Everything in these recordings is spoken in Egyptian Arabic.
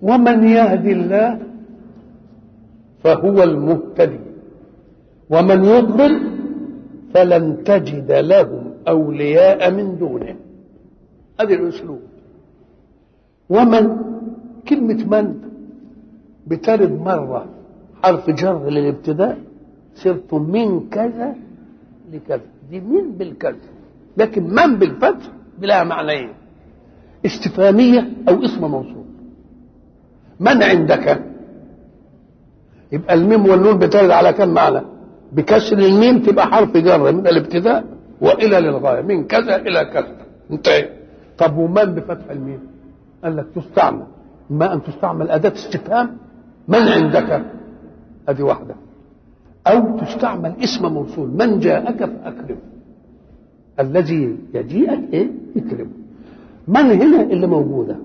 ومن يهدي الله فهو المهتدي ومن يضلل فلن تجد لهم أولياء من دونه هذا الأسلوب ومن كلمة من بترد مرة حرف جر للابتداء صرت من كذا لكذا دي من بالكذا لكن من بالفتح بلا معنيين استفهامية أو اسم موصول من عندك يبقى الميم والنون بترد على كم معنى بكسر الميم تبقى حرف جر من الابتداء والى للغايه من كذا الى كذا انتهى طب ومن بفتح الميم قال لك تستعمل ما ان تستعمل اداه استفهام من عندك ادي واحده او تستعمل اسم موصول من جاءك فاكرم الذي يجيئك ايه اكرمه من هنا اللي موجوده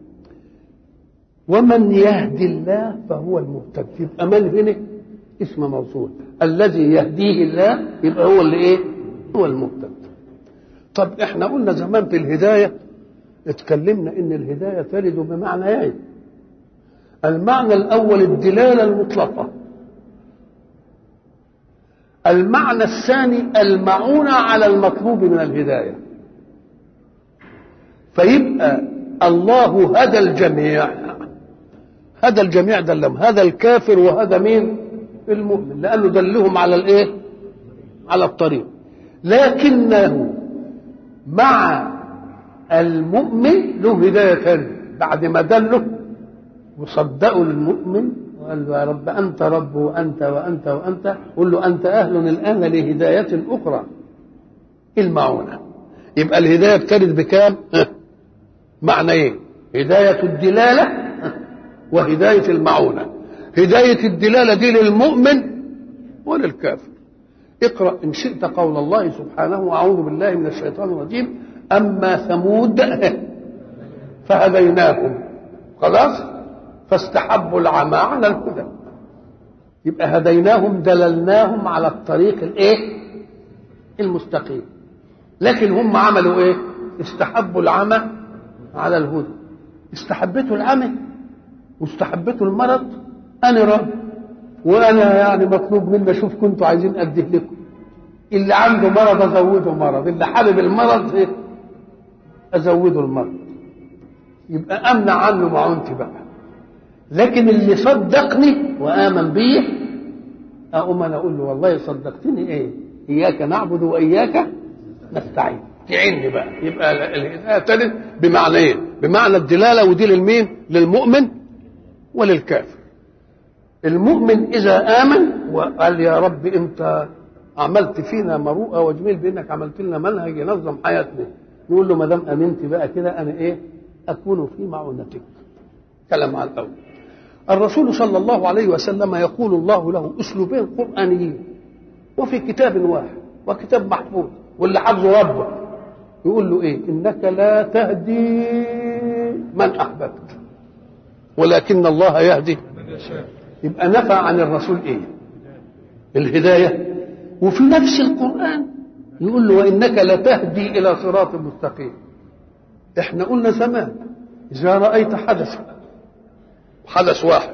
ومن يهدي الله فهو المهتد يبقى من هنا اسم موصول الذي يهديه الله يبقى هو اللي ايه هو المهتد طب احنا قلنا زمان في الهدايه اتكلمنا ان الهدايه ترد بمعنيين المعنى الاول الدلاله المطلقه المعنى الثاني المعونه على المطلوب من الهدايه فيبقى الله هدى الجميع هذا الجميع دلهم هذا الكافر وهذا مين المؤمن لانه دلهم على الايه على الطريق لكنه مع المؤمن له هدايه ثانيه بعد ما دله وصدقوا المؤمن وقال له يا رب انت رب وانت وانت وانت قل له انت اهل الان لهدايه اخرى المعونه يبقى الهدايه بترد بكام معنى ايه هدايه الدلاله وهداية المعونة هداية الدلالة دي للمؤمن وللكافر اقرأ إن شئت قول الله سبحانه أعوذ بالله من الشيطان الرجيم أما ثمود فهديناهم خلاص فاستحبوا العمى على الهدى يبقى هديناهم دللناهم على الطريق الايه المستقيم لكن هم عملوا ايه استحبوا العمى على الهدى استحبتوا العمى واستحبته المرض انا رب وانا يعني مطلوب مني اشوف كنتوا عايزين اديه لكم اللي عنده مرض ازوده مرض اللي حابب المرض ايه ازوده المرض يبقى امنع عنه معونتي بقى لكن اللي صدقني وامن بي اقوم انا اقول له والله صدقتني ايه اياك نعبد واياك نستعين تعيني بقى يبقى الهدايه تلد بمعنيين بمعنى الدلاله ودي للمين للمؤمن وللكافر المؤمن إذا آمن وقال يا رب أنت عملت فينا مروءة وجميل بأنك عملت لنا منهج ينظم حياتنا نقول له ما دام أمنت بقى كده أنا إيه أكون في معونتك كلام على الأول الرسول صلى الله عليه وسلم يقول الله له أسلوبين قرآنيين وفي كتاب واحد وكتاب محفوظ واللي حفظه ربه يقول له إيه إنك لا تهدي من أحببت ولكن الله يهدي يبقى نفى عن الرسول ايه الهدايه وفي نفس القران يقول له وانك لتهدي الى صراط مستقيم احنا قلنا زمان اذا رايت حدثا حدث واحد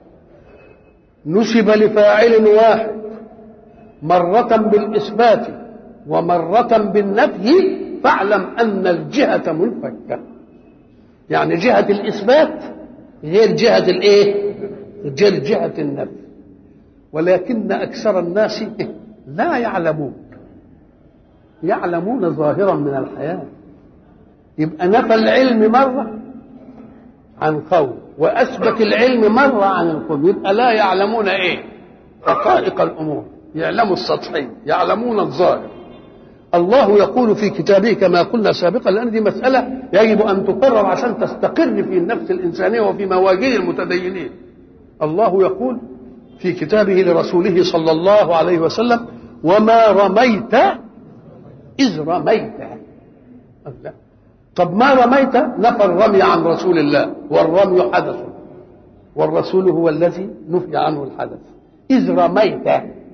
نسب لفاعل واحد مرة بالإثبات ومرة بالنفي فاعلم أن الجهة منفكة يعني جهة الإثبات غير جهة الايه غير جهة النفي ولكن أكثر الناس لا يعلمون يعلمون ظاهرا من الحياة يبقى نفى العلم مرة عن قول وأثبت العلم مرة عن القول يبقى لا يعلمون إيه حقائق الأمور يعلموا السطحي يعلمون الظاهر الله يقول في كتابه كما قلنا سابقا لان دي مساله يجب ان تكرر عشان تستقر في النفس الانسانيه وفي مواجيل المتدينين الله يقول في كتابه لرسوله صلى الله عليه وسلم وما رميت اذ رميت لا. طب ما رميت نفى الرمي عن رسول الله والرمي حدث والرسول هو الذي نفي عنه الحدث اذ رميت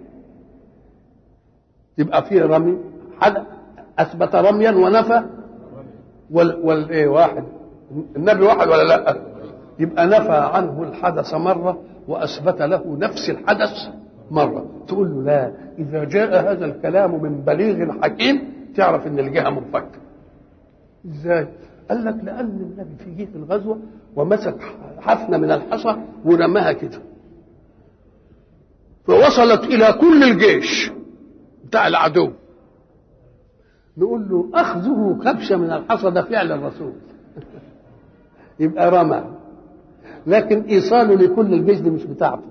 يبقى فيه رمي حد اثبت رميا ونفى وال, وال... إيه واحد النبي واحد ولا لا يبقى نفى عنه الحدث مرة وأثبت له نفس الحدث مرة تقول له لا إذا جاء هذا الكلام من بليغ حكيم تعرف إن الجهة منفكة إزاي؟ قال لك لأن النبي في جه في الغزوة ومسك حفنة من الحصى ورماها كده فوصلت إلى كل الجيش بتاع العدو نقول له أخذه كبشة من الحصى ده فعل الرسول يبقى رمى لكن إيصاله لكل الجيش دي مش بتاعته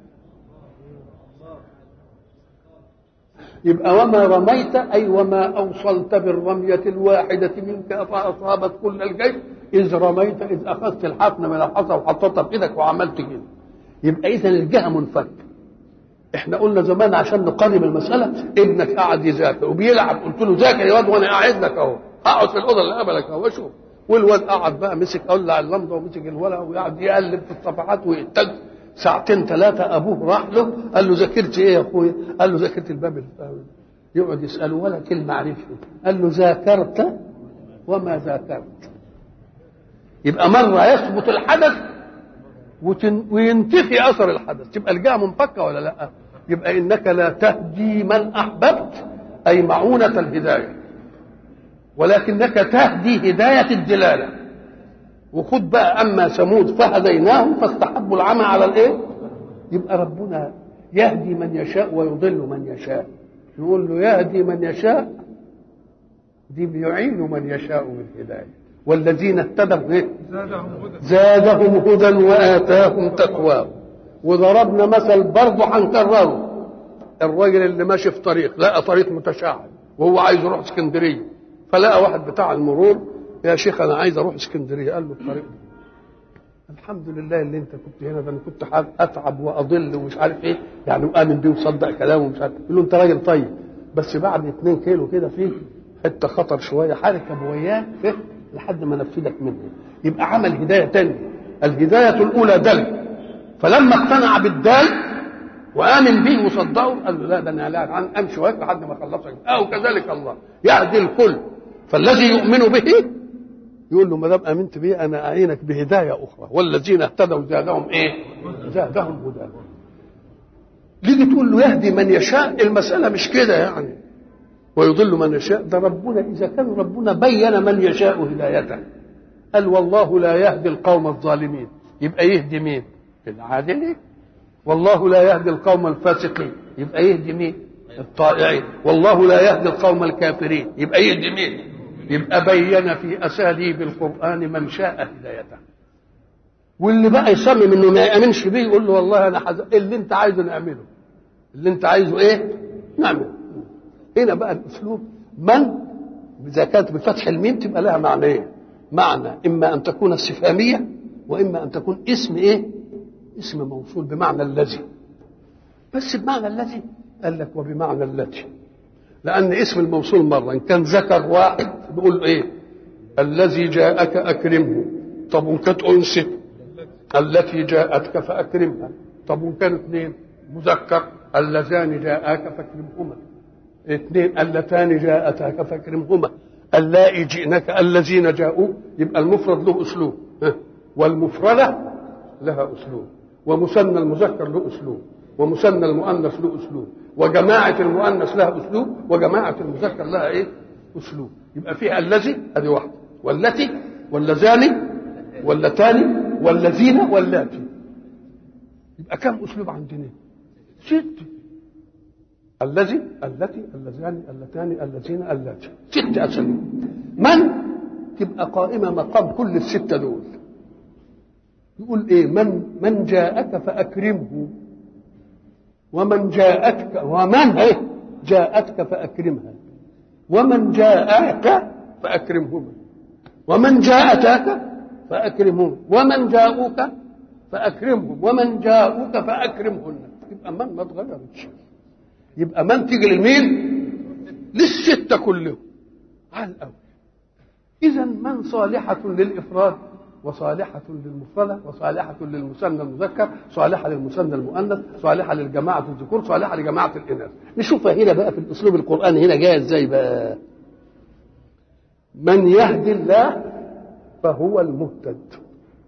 يبقى وما رميت أي وما أوصلت بالرمية الواحدة منك فأصابت كل الجيش إذ رميت إذ أخذت الحفنة من الحصى وحطيتها في إيدك وعملت كده يبقى إذا الجهة منفك احنا قلنا زمان عشان نقرب المسألة ابنك قاعد يذاكر وبيلعب قلت له ذاكر يا واد وانا قاعد لك اهو اقعد في الاوضه اللي قبلك اهو اشوف والواد قعد بقى مسك اولع اللمضه ومسك الولع وقعد يقلب في الصفحات ويهتز ساعتين ثلاثه ابوه راح له قال له ذاكرت ايه يا اخويا؟ قال له ذاكرت الباب الفاوي يقعد يساله ولا كلمه عرفها قال له ذاكرت وما ذاكرت يبقى مره يثبت الحدث وتن... وينتفي اثر الحدث تبقى الجهه منفكه ولا لا؟ يبقى انك لا تهدي من احببت اي معونه الهدايه ولكنك تهدي هدايه الدلاله وخد بقى اما ثمود فهديناهم فاستحبوا العمى على الايه؟ يبقى ربنا يهدي من يشاء ويضل من يشاء يقول له يهدي من يشاء دي بيعين من يشاء بالهدايه والذين اهتدوا ايه؟ زادهم هدى واتاهم تقواهم وضربنا مثل برضه هنكرره الراجل اللي ماشي في طريق لقى طريق متشعب وهو عايز يروح اسكندريه فلقى واحد بتاع المرور يا شيخ انا عايز اروح اسكندريه قال له الطريق الحمد لله اللي انت كنت هنا ده انا كنت اتعب واضل ومش عارف ايه يعني وامن بيه وصدق كلامه ومش عارف يقول له انت راجل طيب بس بعد 2 كيلو كده فيه حته خطر شويه حركه بوياك فيه لحد ما نفذك منه يبقى عمل هدايه تانية الهدايه الاولى دل فلما اقتنع بالدال وامن به وصدقه قال له لا ده انا لا عن امشي واقف لحد ما اخلصك او كذلك الله يهدي الكل فالذي يؤمن به يقول له ما دام امنت به انا اعينك بهدايه اخرى والذين اهتدوا زادهم ايه؟ زادهم هدى تيجي تقول له يهدي من يشاء المساله مش كده يعني ويضل من يشاء ده ربنا اذا كان ربنا بين من يشاء هدايته قال والله لا يهدي القوم الظالمين يبقى يهدي مين؟ العادلين والله لا يهدي القوم الفاسقين يبقى يهدي مين؟ الطائعين والله لا يهدي القوم الكافرين يبقى يهدي مين؟ يبقى بين في اساليب القران من شاء هدايته واللي بقى يصمم انه ما يامنش بيه يقول له والله انا حز... اللي انت عايزه نعمله اللي انت عايزه ايه؟ نعمله هنا بقى الاسلوب من اذا كانت بفتح الميم تبقى لها معنيين معنى اما ان تكون استفهاميه واما ان تكون اسم ايه؟ اسم موصول بمعنى الذي بس بمعنى الذي قال لك وبمعنى التي لان اسم الموصول مره ان كان ذكر واحد بيقول ايه الذي جاءك اكرمه طب وان كانت انثى التي جاءتك فاكرمها طب وان كانوا اثنين مذكر اللذان جاءاك فاكرمهما اثنين اللتان جاءتاك فاكرمهما اللائي جئنك الذين جاءوا يبقى المفرد له اسلوب والمفرده لها اسلوب ومثنى المذكر له اسلوب ومثنى المؤنث له اسلوب وجماعه المؤنث لها اسلوب وجماعه المذكر لها ايه اسلوب يبقى فيها الذي ادي واحده والتي واللذان واللتان والذين واللاتي يبقى كم اسلوب عندنا ست الذي التي اللذان اللتان الذين اللاتي ست اساليب من تبقى قائمه مقام كل السته دول يقول ايه من من جاءك فاكرمه ومن جاءتك ومن ايه جاءتك فاكرمها ومن جاءك فاكرمهما ومن جاءتك فاكرمهما ومن جاءوك فاكرمهم ومن جاءوك فاكرمهن يبقى من ما اتغيرتش يبقى من تيجي لمين للستة كلهم على الأول إذا من صالحة للإفراد وصالحة للمفردة وصالحة للمثنى المذكر صالحة للمثنى المؤنث صالحة للجماعة الذكور صالحة لجماعة الإناث نشوفها هنا بقى في الأسلوب القرآني هنا جاي إزاي بقى من يهدي الله فهو المهتد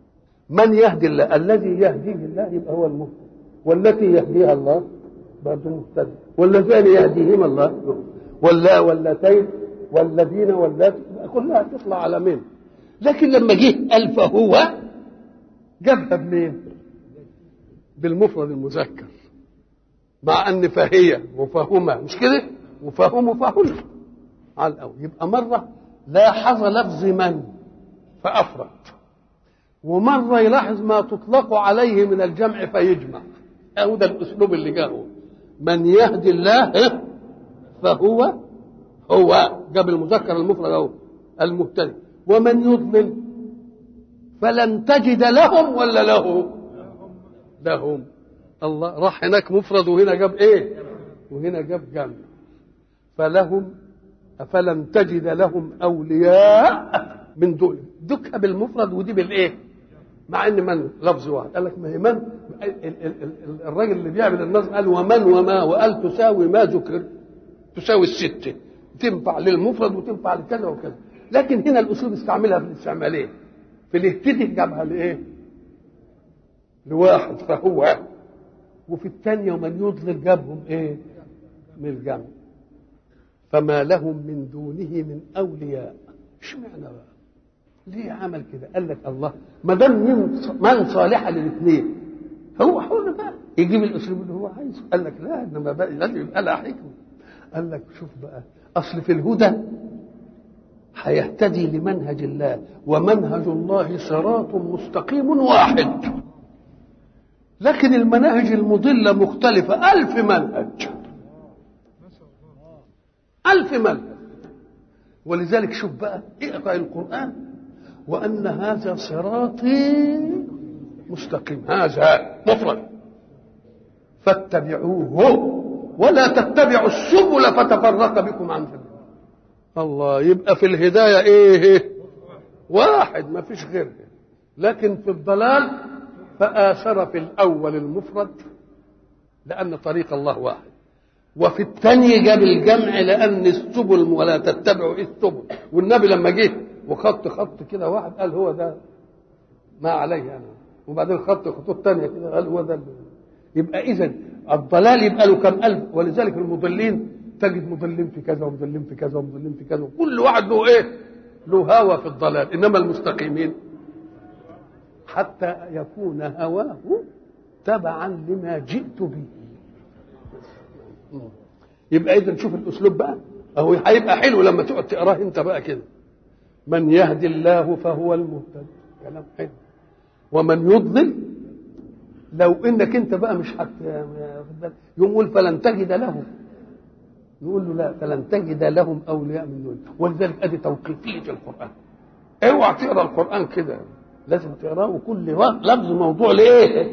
من يهدي الله الذي يهديه الله يبقى هو المهتد والتي يهديها الله برضه مهتد واللذان يهديهما الله ولا واللتين والذين واللاتي كلها تطلع على مين لكن لما جه قال فهو جابها منين بالمفرد المذكر مع ان فهي وفهما مش كده وفهم وفهن على الاول يبقى مره لاحظ لفظ من فافرد ومره يلاحظ ما تطلق عليه من الجمع فيجمع أو ده الاسلوب اللي جاءه من يهدي الله فهو هو جاب المذكر المفرد اهو المبتدئ ومن يضلل فلن تجد لهم ولا له لهم الله راح هناك مفرد وهنا جاب ايه وهنا جاب جمع فلهم فلن تجد لهم اولياء من دول دكها بالمفرد ودي بالايه مع ان من لفظ واحد قال لك ما هي من الراجل اللي بيعمل النظم قال ومن وما وقال تساوي ما ذكر تساوي الستة تنفع للمفرد وتنفع لكذا وكذا لكن هنا الاسلوب استعملها في الاستعمالين في الاهتدي جابها لايه لواحد فهو وفي الثانيه ومن يضلل جابهم ايه من الجمع فما لهم من دونه من اولياء اشمعنى بقى ليه عمل كده قال لك الله ما دام من صالحه للاثنين هو حر بقى يجيب الاسلوب اللي هو عايزه قال لك لا انما بقى لازم يبقى لها حكمه قال لك شوف بقى اصل في الهدى هيهتدي لمنهج الله ومنهج الله صراط مستقيم واحد لكن المناهج المضلة مختلفة ألف منهج ألف منهج ولذلك شوف بقى اقرأ القرآن وأن هذا صراطي مستقيم هذا مفرد فاتبعوه ولا تتبعوا السبل فتفرق بكم عن سبيله الله يبقى في الهداية ايه واحد ما فيش غيره لكن في الضلال فآثر في الأول المفرد لأن طريق الله واحد وفي الثاني جاب الجمع لأن السبل ولا تتبعوا السبل والنبي لما جه وخط خط كده واحد قال هو ده ما عليه أنا وبعدين خط خطوط ثانية كده قال هو ده اللي. يبقى إذا الضلال يبقى له كم ألف ولذلك المضلين تجد مضلين في كذا ومضلين في كذا ومضلين في كذا وكل واحد له إيه؟ له هوى في الضلال إنما المستقيمين حتى يكون هواه تبعا لما جئت به يبقى اذا شوف الاسلوب بقى اهو هيبقى حلو لما تقعد تقراه انت بقى كده من يهدي الله فهو المهتد كلام حلو ومن يضلل لو انك انت بقى مش حت يقول فلن تجد لهم نقول له لا فلن تجد لهم اولياء من دون ولذلك ادي توقيفيه القران اوعى تقرا القران كده لازم تقراه وكل لفظ موضوع لايه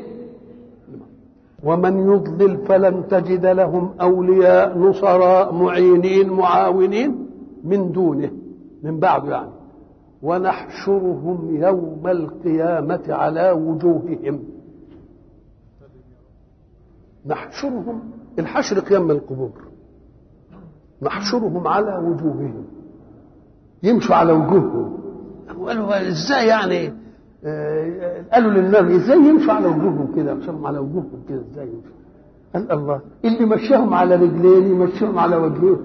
ومن يضلل فلن تجد لهم اولياء نصراء معينين معاونين من دونه من بعده يعني ونحشرهم يوم القيامة على وجوههم نحشرهم الحشر قيام من القبور نحشرهم على وجوههم يمشوا على وجوههم قالوا ازاي يعني قالوا للنبي ازاي يمشوا على وجوههم كده يمشوا على وجوههم كده ازاي يمشوا قال الله اللي مشاهم على رجلين يمشيهم على وجههم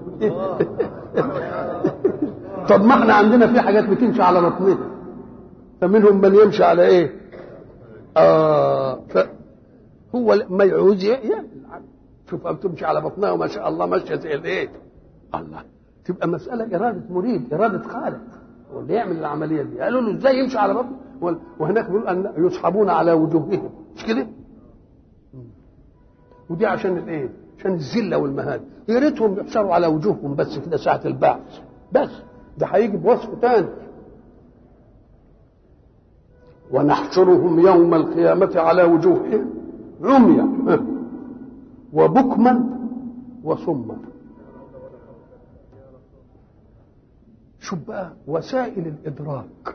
طب ما احنا عندنا في حاجات بتمشي على بطنها فمنهم من يمشي على ايه اه هو ما يعوز يعمل شوف تمشي على بطنها وما شاء الله ماشيه زي الايه الله تبقى مساله اراده مريد اراده خالق واللي يعمل العمليه دي قالوا له ازاي يمشي على بطنه وهناك بيقول ان يصحبون على وجوههم مش كده ودي عشان الايه عشان الذله والمهانه يا ريتهم يحشروا على وجوههم بس كده ساعه البعث بس ده هيجي بوصف تاني ونحشرهم يوم القيامة على وجوههم عميا وبكما وصما شوف بقى وسائل الإدراك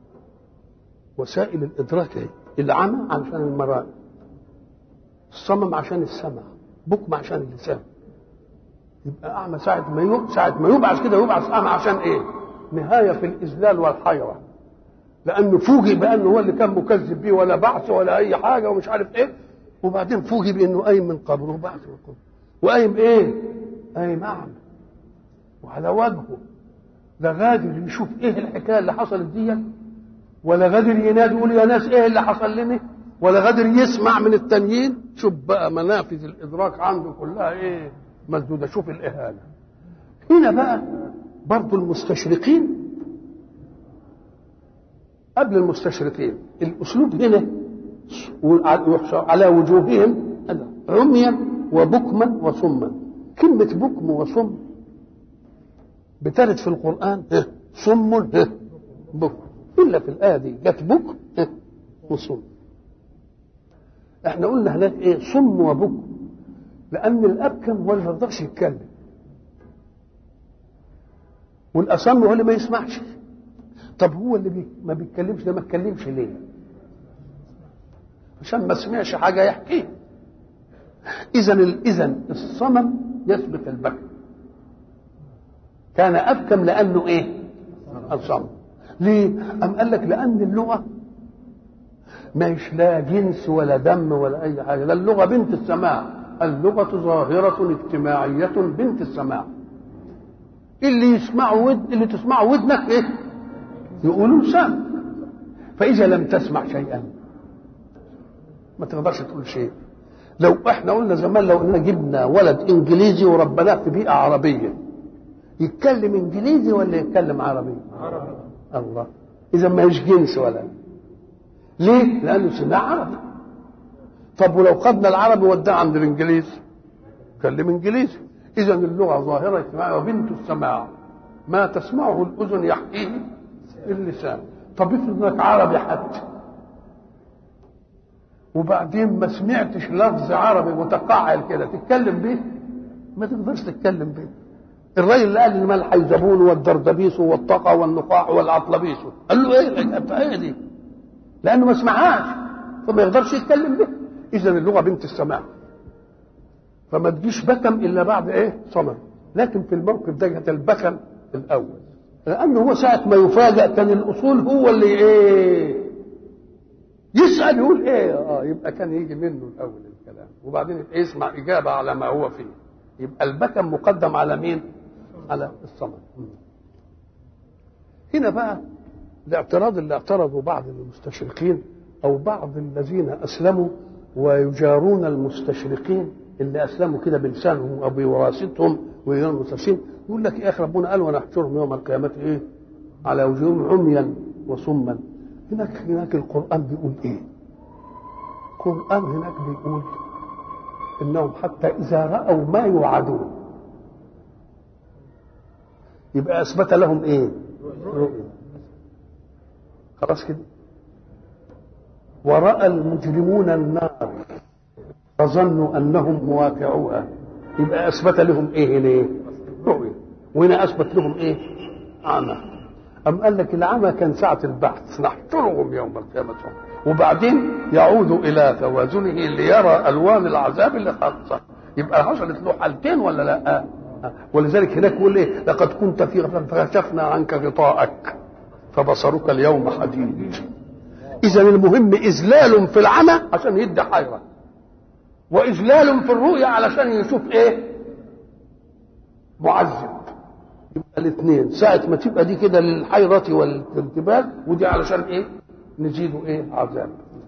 وسائل الإدراك ايه العمى عشان المرأة الصمم عشان السمع بكم عشان اللسان يبقى أعمى ساعة ما يب... ساعة ما يبعث كده يبعث أعمى عشان إيه؟ نهاية في الإذلال والحيرة لانه فوجئ بانه هو اللي كان مكذب بيه ولا بعث ولا اي حاجه ومش عارف ايه وبعدين فوجئ بانه قايم من قبره وبعث من قبره وقايم ايه؟ قايم اعمى وعلى وجهه لا غادر يشوف ايه الحكايه اللي حصلت دي ولا غادر ينادي يقول يا ناس ايه اللي حصل لنا ولا غادر يسمع من التانيين شوف بقى منافذ الادراك عنده كلها ايه مسدوده شوف الاهانه هنا بقى برضو المستشرقين قبل المستشرقين الاسلوب هنا على وجوههم عميا وبكما وصما كلمة بكم وصم بترد في القرآن صم بكم إلا في الآية دي جت بكم وصم احنا قلنا هناك ايه صم وبكم لأن الأبكم هو اللي ما يقدرش يتكلم والأصم هو اللي ما يسمعش طب هو اللي بي ما بيتكلمش ده ما اتكلمش ليه؟ عشان ما سمعش حاجة يحكيها إذا إذا الصمم يثبت البكم كان أبكم لأنه إيه؟ الصمم ليه؟ أم قال لك لأن اللغة مش لا جنس ولا دم ولا أي حاجة ده اللغة بنت السماع اللغة ظاهرة اجتماعية بنت السماع اللي يسمعوا ود اللي تسمعه ودنك ايه؟ يقولوا سامع فإذا لم تسمع شيئا ما تقدرش تقول شيء لو احنا قلنا زمان لو اننا جبنا ولد انجليزي وربناه في بيئه عربيه يتكلم انجليزي ولا يتكلم عربي؟ عربي الله اذا ما هيش جنس ولا ليه؟ لانه سمع عربي طب ولو خدنا العربي وداه عند الانجليزي كلم انجليزي اذا اللغه ظاهره اجتماعيه وبنت السماع ما تسمعه الاذن يحكيه اللسان طب افرض انك عربي حتى وبعدين ما سمعتش لفظ عربي متقعر كده تتكلم بيه ما تقدرش تتكلم بيه الراجل اللي قال ما الحيزبون والدردبيس والطقى والنقاع والعطلبيس قال له ايه ايه دي لانه ما سمعهاش فما يقدرش يتكلم بيه اذا اللغه بنت السماع فما تجيش بكم الا بعد ايه صمم لكن في الموقف ده جت البكم الاول لانه هو ساعه ما يفاجأ كان الاصول هو اللي ايه يسأل يقول ايه اه يبقى كان يجي منه الاول الكلام وبعدين يسمع اجابه على ما هو فيه يبقى البكم مقدم على مين على الصمد هنا بقى الاعتراض اللي اعترضوا بعض المستشرقين او بعض الذين اسلموا ويجارون المستشرقين اللي اسلموا كده بلسانهم او بوراثتهم ويجارون المستشرقين يقول لك يا اخي ربنا قال ونحشرهم يوم القيامه ايه على وجوههم عميا وصما هناك هناك القرآن بيقول إيه؟ القرآن هناك بيقول إنهم حتى إذا رأوا ما يوعدون يبقى أثبت لهم إيه؟ رؤيا خلاص كده ورأى المجرمون النار فظنوا أنهم مواقعوها يبقى أثبت لهم إيه هنا؟ رؤيا وهنا أثبت لهم إيه؟ عمى أم قال لك العمى كان ساعة البحث نحشرهم يوم القيامة وبعدين يعود إلى توازنه ليرى ألوان العذاب اللي خاصة يبقى حصلت له حالتين ولا لا؟ ولذلك هناك يقول ايه؟ لقد كنت في غفلة فكشفنا عنك غطاءك فبصرك اليوم حديد. إذا المهم إذلال في العمى عشان يدي حيرة. وإذلال في الرؤيا علشان يشوف إيه؟ معذب. يبقى الاثنين ساعة ما تبقى دي كده للحيرة والارتباك ودي علشان ايه؟ نزيده ايه؟ عذاب.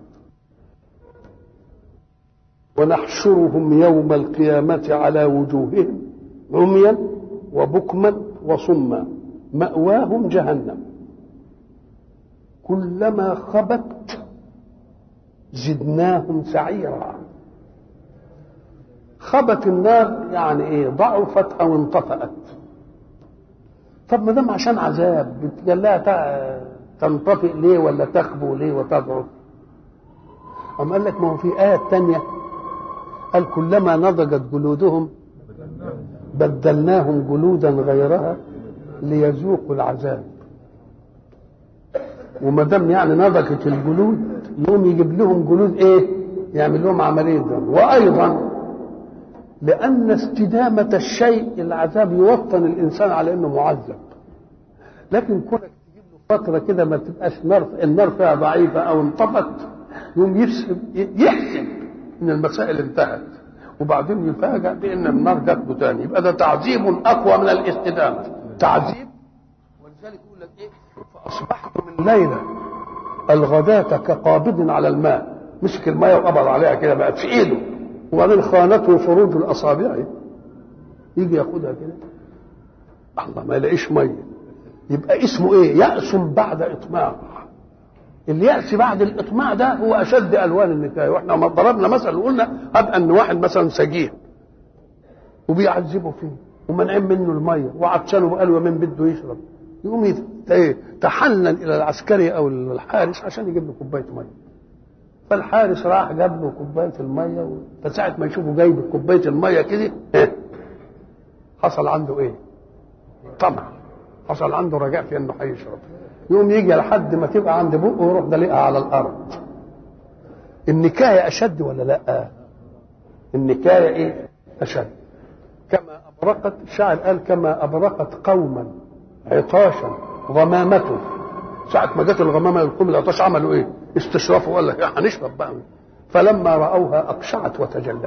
ونحشرهم يوم القيامة على وجوههم عميا وبكما وصما مأواهم جهنم كلما خبت زدناهم سعيرا خبت النار يعني ايه ضعفت او انطفأت طب ما دام عشان عذاب قال لها تنطفئ ليه ولا تخبو ليه وتضعف أم قال لك ما هو في آية تانية قال كلما نضجت جلودهم بدلناهم جلودا غيرها ليذوقوا العذاب وما دام يعني نضجت الجلود يقوم يجيب لهم جلود ايه؟ يعمل لهم عمليه دم وايضا لان استدامه الشيء العذاب يوطن الانسان على انه معذب لكن كونك تجيب له فتره كده ما تبقاش نار النار فيها ضعيفه او انطفت يقوم يحسب يحسب ان المسائل انتهت وبعدين يفاجأ بان النار جات له تاني يبقى ده تعذيب اقوى من الاستدامه تعذيب ولذلك يقول لك ايه فاصبحت من ليله الغداة كقابض على الماء مسك الماء وقبض عليها كده بقت في ايده وبعدين خانته فروج الاصابع يجي ياخدها كده الله ما يلاقيش ميه يبقى اسمه ايه يأس بعد اطماع اليأس بعد الإطماع ده هو أشد ألوان النكاية وإحنا ما ضربنا مثلا وقلنا هب أن واحد مثلا سجين وبيعذبوا فيه ومنعين منه المية وعطشان وقال ومن بده يشرب يقوم يت- إيه تحنن إلى العسكري أو الحارس عشان يجيب له كوباية مية فالحارس راح جاب له كوباية المية و... فساعة ما يشوفه جايب كوباية المية كده إيه؟ حصل عنده إيه؟ طمع حصل عنده رجاء في إنه هيشرب يقوم يجي لحد ما تبقى عند بقه ويروح دلقها على الارض النكايه اشد ولا لا النكايه ايه اشد كما ابرقت الشاعر قال كما ابرقت قوما عطاشا غمامته ساعة ما جت الغمامة للقوم العطاش عملوا ايه؟ استشرفوا وقال لك هنشرب بقى فلما رأوها أقشعت وتجلت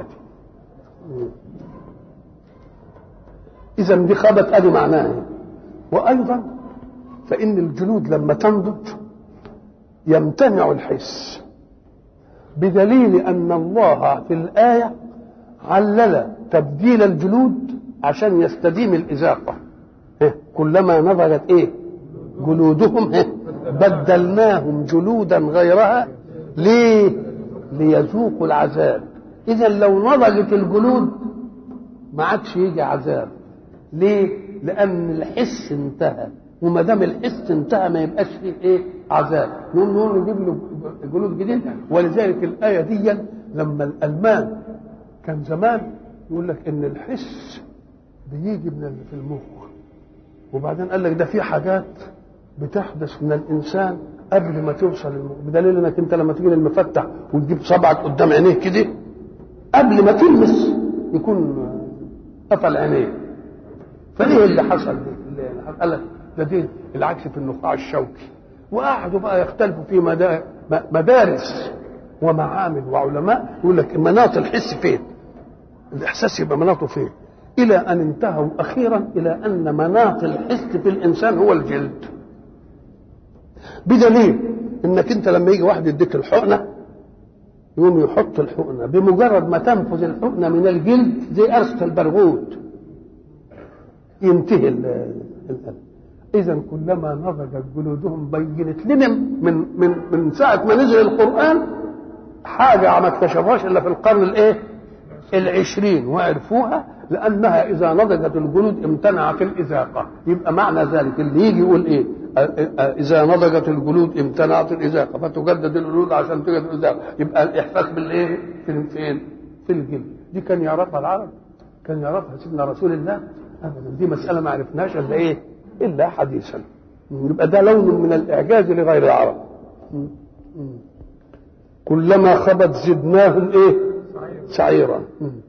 إذا دي خبت أدي معناها وأيضا فإن الجلود لما تنضج يمتنع الحس بدليل أن الله في الآية علل تبديل الجلود عشان يستديم الإزاقة إيه؟ كلما نضجت إيه جلودهم إيه؟ بدلناهم جلودا غيرها ليه ليذوقوا العذاب إذا لو نضجت الجلود ما عادش يجي عذاب ليه لأن الحس انتهى وما دام الحس انتهى ما يبقاش فيه ايه عذاب نقول نقول نجيب له جلود جديد ولذلك الايه دي لما الالمان كان زمان يقول لك ان الحس بيجي من في المخ وبعدين قال لك ده في حاجات بتحدث من الانسان قبل ما توصل المخ بدليل انك انت لما تيجي للمفتح وتجيب صبعك قدام عينيه كده قبل ما تلمس يكون قفل عينيه فايه اللي حصل دي؟ قال لك ده دي العكس في النخاع الشوكي وقعدوا بقى يختلفوا في مدا- مدارس ومعامل وعلماء يقول لك مناط الحس فين الاحساس يبقى مناطه فين الى ان انتهوا اخيرا الى ان مناط الحس في الانسان هو الجلد بدليل انك انت لما يجي واحد يديك الحقنه يقوم يحط الحقنه بمجرد ما تنفذ الحقنه من الجلد زي قرصه البرغوث ينتهي ال- الألم إذا كلما نضجت جلودهم بينت لنا من من من ساعة ما نزل القرآن حاجة ما اكتشفوهاش إلا في القرن الإيه؟ العشرين وعرفوها لأنها إذا نضجت الجلود امتنعت الإذاقة يبقى معنى ذلك اللي يجي يقول إيه؟ أ- أ- إذا نضجت الجلود امتنعت الإذاقة فتجدد الجلود عشان تجدد الإذاقة يبقى الإحساس بالإيه؟ في فين؟ في الجلد دي كان يعرفها العرب كان يعرفها سيدنا رسول الله ابدا دي مساله ما عرفناش الا ايه الا حديثا يبقى ده لون من الاعجاز لغير العرب كلما خبت زدناهم ايه سعيرا